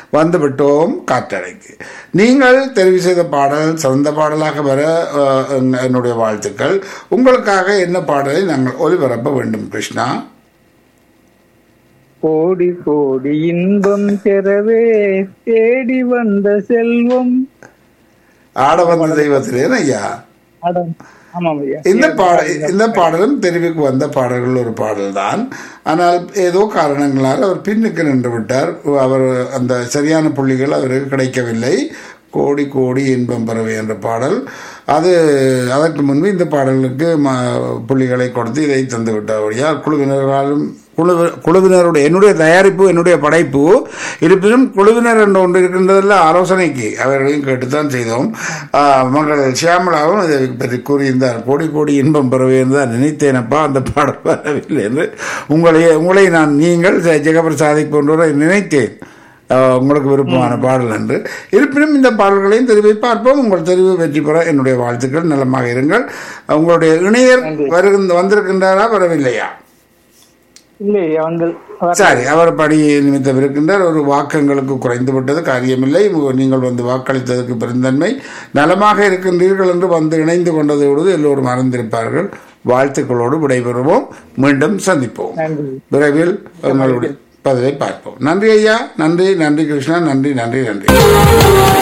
வந்து விட்டோம் காற்றடைக்கு நீங்கள் தெரிவு செய்த பாடல் சிறந்த பாடலாக வர அஹ், என்- என்னுடைய வாழ்த்துக்கள் உங்களுக்காக என்ன பாடலை நாங்கள் ஒலிபரப்ப வேண்டும் கிருஷ்ணா கோடி கோடி இன்பம் பெறவே தேடி வந்த செல்வம் ஆட வந்த தெய்வத்திலே ஐயா அடம். ஆமாம் ஐயா இந்த பாட இந்த பாடலும் தெரிவுக்கு வந்த பாடல்கள் ஒரு பாடல்தான் ஆனால் ஏதோ காரணங்களால் அவர் பின்னுக்கு நின்று விட்டார் அவர் அந்த சரியான புள்ளிகள் அவருக்கு கிடைக்கவில்லை கோடி கோடி இன்பம் பறவை என்ற பாடல் அது அதற்கு முன்பு இந்த பாடலுக்கு ம புள்ளிகளை கொடுத்து இதை தந்து விட்டார் குழுவினர்களாலும் குழு குழுவினருடைய என்னுடைய தயாரிப்பு என்னுடைய படைப்பு இருப்பினும் குழுவினர் என்ற ஒன்று இருக்கின்றதில் ஆலோசனைக்கு அவர்களையும் கேட்டுத்தான் செய்தோம் ஆஹ், மகள் சியாமலாவும் இதை பற்றி கூறியிருந்தார் கோடி கோடி இன்பம் பெறவேன் தான் நினைத்தேனப்பா அந்த பாடல் வரவில்லை என்று உங்களை உங்களை நான் நீங்கள் ஜெகபிரசாதிக் போன்றவரை நினைத்தேன் ஆஹ், உங்களுக்கு விருப்பமான பாடல் என்று இருப்பினும் இந்த பாடல்களையும் தெரிவி பார்ப்போம் உங்கள் தெரிவு வெற்றி பெற என்னுடைய வாழ்த்துக்கள் நலமாக இருங்கள் உங்களுடைய இணையர் வருகின்ற வந்திருக்கின்றாரா வரவில்லையா இல்லை ஐயா வந்து சரி அவர் பணி நிமித்தம் இருக்கின்றார் ஒரு வாக்கங்களுக்கு குறைந்து விட்டது காரியமில்லை உங்க- நீங்கள் வந்து வாக்களித்ததற்கு பெருந்தன்மை நலமாக இருக்கின்றீர்கள் என்று வந்து இணைந்து கொண்டதோடு எல்லோரும் அறிந்திருப்பார்கள் வாழ்த்துக்களோடு விடைபெறுவோம் மீண்டும் சந்திப்போம் நன்றி விரைவில் உங்களுடைய பதிலை பார்ப்போம் நன்றி ஐயா நன்றி நன்றி கிருஷ்ணா நன்றி நன்றி நன்றி